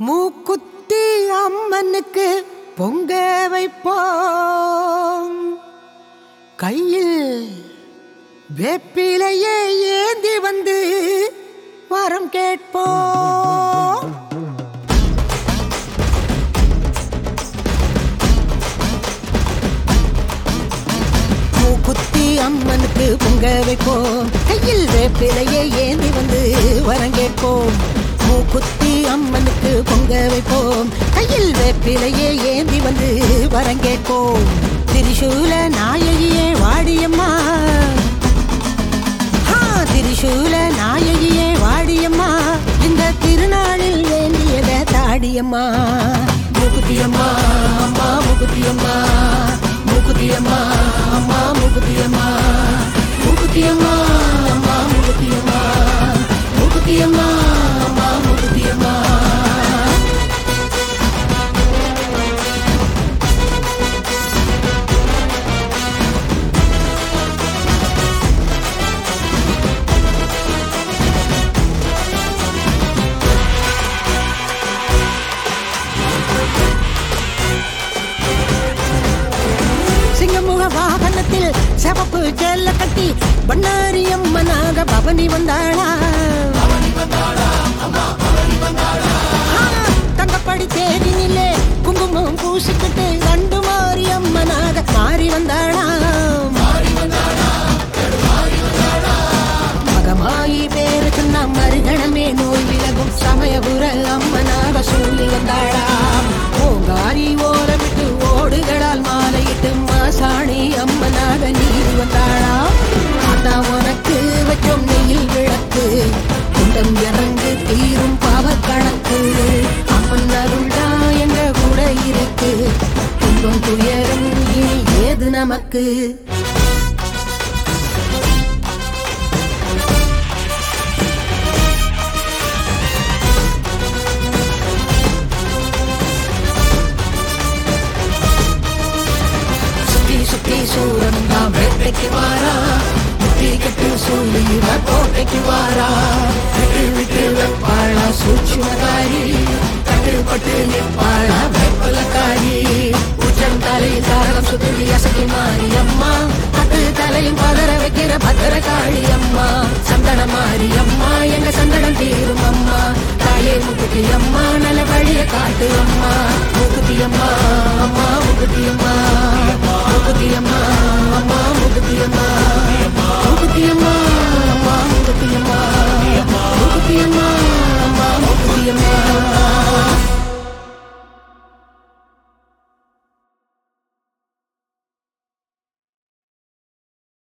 மூக்குத்தி அம்மனுக்கு பொங்க வைப்போம் கையில் வேப்பிலையே ஏந்தி வந்து வரம் கேட்போம் மூக்குத்தி அம்மனுக்கு பொங்க வைப்போம் கையில் வேப்பிலையே ஏந்தி வந்து வரம் கேட்போம் மூக்குத்தி அம்மனுக்கு பொங்க வைப்போம் கையில் வேப்பிலையே ஏந்தி வந்து வரம் கேட்போம் திரிசூல நாயகியே வாடியம்மா ஆ, திரிசூல நாயகியே வாடியம்மா இந்த திருநாளில் வேண்டியத தாடியம்மா மூக்குத்தியம்மா அம்மா மூக்குத்தியம்மா மூக்குத்தியம்மா அம்மா மூக்குத்தியம்மா மூக்குத்தியம்மா அம்மா மூக்குத்தியம்மா மூக்குத்தியம்மா அம்மா மூக்குத்தியம்மா சிங்கமுக வாகனத்தில் சிவப்பு செல்ல கட்டி பண்ணாரி அம்மனாக பவனி வந்தாளா ஆ, தங்கப்படி தேரினிலே குங்குமம் பூசிக்கிட்டு கண்டு மாறி அம்மனாக மாறி வந்தாளா மகமாயி பேரு சொன்ன மறுகணமே நோய் விலகும் சமயபுர அம்மனாக சொல்லி வந்தாளாம் ஓங்காரி ஓரமிட்டு ஓடுகளால் மாலையிட்டு மாசாணி அம்மனாக நீர் வந்தாளாம் ஆத்தா உனக்கு வச்சோம் நெயில் விளக்கு குண்டம் இறங்கு தீரும் பாவ கணக்கு அம்மன் அருள்டா எங்க கூட இருக்கு துன்பம் துயரம் இனி ஏது நமக்கு சுத்தி சுத்தி சூரன் தான் வேட்டைக்கு வாரா முட்டி கட்டு சொல்லி இவன் கோட்டைக்கு வாரா விட்டு விட்டு வெப்பாளா சூட்சுமகாரி கட்டுப்பட்டு நிற்பாளா வெப்பலக்காரி உச்சம் தலையில் தாரகம் சுத்தி அசக்கி மாறி அம்மா பத்து தலையும் பதற வைக்கிற பத்திர காளி அம்மா சந்தன மாறி அம்மா எங்க சந்தனம் தீரும் அம்மா தாயே முக்குத்தி அம்மா நல்ல வழிய காட்டு அம்மா முக்குத்தி அம்மா அம்மா முக்குத்தி அம்மா முக்குத்தி அம்மா அம்மா முக்குத்தி அம்மா முக்குத்தி அம்மா அம்மா முக்குத்தி அம்மா முக்குத்தி அம்மா அம்மா முக்குத்தி அம்மா